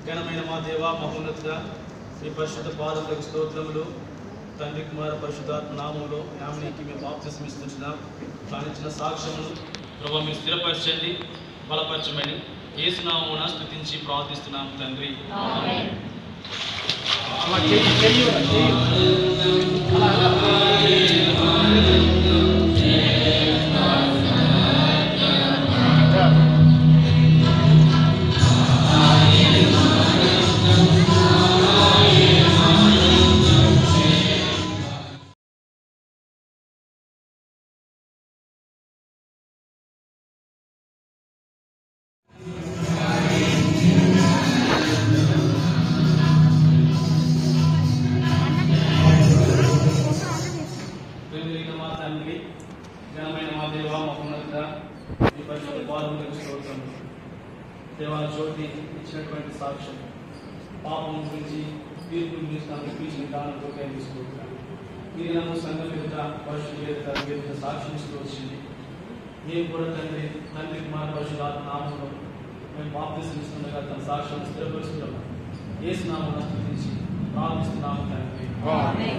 ఘనమైన మా దేవ మహోన్నతుగా మీ పరిశుద్ధ పాదములకు స్తోత్రములు తండ్రి కుమార పరిశుద్ధాత్మ నామంలో యామినికి మేము బాప్తిసం ఇస్తున్నాం తానిచ్చిన సాక్ష్యమును ప్రభావ మీరు స్థిరపరచండి బలపరచమని ఏసునామమున స్తుతించి ప్రార్థిస్తున్నాం తండ్రి ప్రేమిలిన మా తండ్రి ఘనమైన మా దేవ మహోన్నత మీ పరిశుద్ధ పాదములకు స్తోత్రం దేవాల జ్యోతి ఇచ్చినటువంటి సాక్ష్యం పాపం గురించి తీర్పు గురించి నాకు ఇప్పించిన దానంతో తీసుకుంటున్నాను ఈ దినము సంఘం ఎదుట పరిశుద్ధ ఎదుట మీ ఎదుట సాక్ష్యం ఇస్తూ వచ్చింది మేము కూడా తండ్రి తండ్రి కుమార్ పరిశుద్ధ నామంలో మేము బాప్తిసం ఇస్తుండగా తన సాక్ష్యం స్థిరపరుస్తున్నాము ఏ స్నామం స్థుతించి ప్రార్థిస్తున్నాము తండ్రి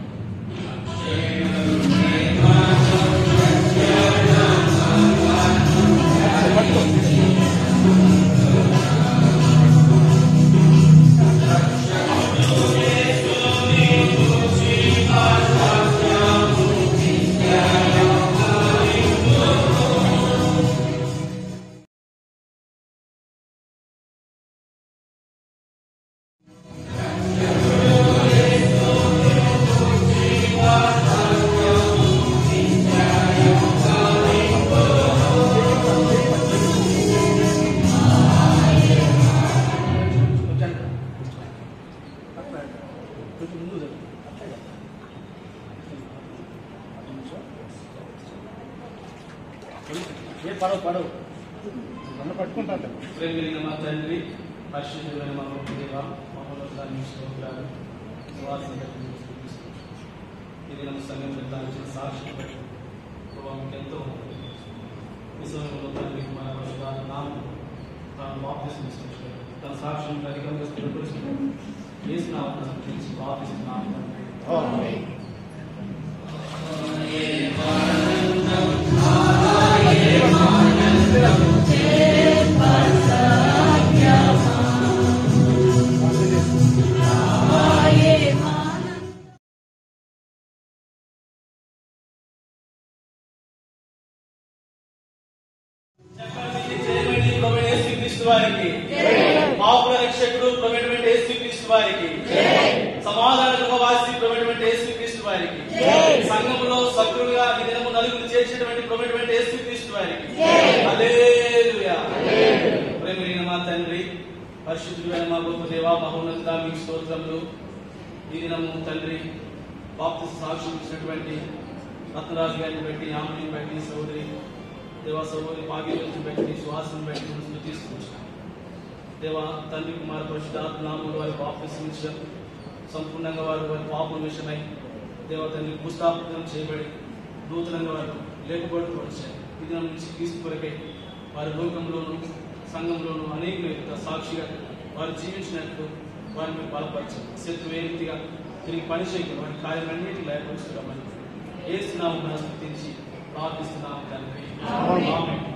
ఏ పడవు పడవు నన్ను పట్టుకుంటాను ప్రేమిలిన మా తండ్రి పరిశుద్ధమైన మా గొప్ప దేవ మహోన్నతాన్ని స్తోత్రాలు సువాసన ఇది నమ్మ సంఘం పెద్ద సాక్షి పెట్టి ప్రభావం ఎంతో ఈ సమయంలో తండ్రి మన పరిశుద్ధ నామం తాను బాప్తిసం తీసుకొచ్చాడు తన సాక్ష్యం అధికంగా స్థిరపరుచుకున్నాడు ఏసు నామం సంబంధించి బాప్తిసం నామం తండ్రి జయమణి ప్రవీణ యేసుక్రీస్తు వారికి పాపుల రక్షకుడు ప్రవీణమైన యేసుక్రీస్తు వారికి సమాధాన గృహవాసి ప్రవీణమైన యేసుక్రీస్తు వారికి సంఘములో సభ్యులుగా ఈ దినము నలుగురు చేసినటువంటి ప్రవీణమైన యేసుక్రీస్తు వారికి హల్లెలూయా ప్రేమైన మా తండ్రి పరిశుద్ధుడైన మా గొప్ప దేవ మహోన్నత మీకు స్తోత్రములు ఈ దినము తండ్రి బాప్తి సాక్ష్యం ఇచ్చినటువంటి రత్నరాజు గారిని బట్టి ఆమెని బట్టి సోదరి దేవా సహోదరి భాగ్యవతిని బట్టి సుహాసిని బట్టి మనం స్మృతిస్తున్నాం దేవా తండ్రి కుమార పరిశుద్ధాత్మ నామంలో వారి బాప్తిసించడం సంపూర్ణంగా వారు వారి పాపం విషయమై దేవ తండ్రి భూస్థాపితం చేయబడి నూతనంగా వారు లేకపోవడం వచ్చాయి ఇది నుంచి తీసుకొరకై వారి లోకంలోను సంఘంలోను అనేక యొక్క సాక్షిగా వారు జీవించినట్లు వారిని మీరు బలపరచారు శత్రువు ఏ రీతిగా తిరిగి పని చేయక వారి కార్యాలన్నిటికీ లేకపోతున్నామని ఏ స్నామం స్థుతించి ప్రార్థిస్తున్నాము తండ్రి ఆమేన్.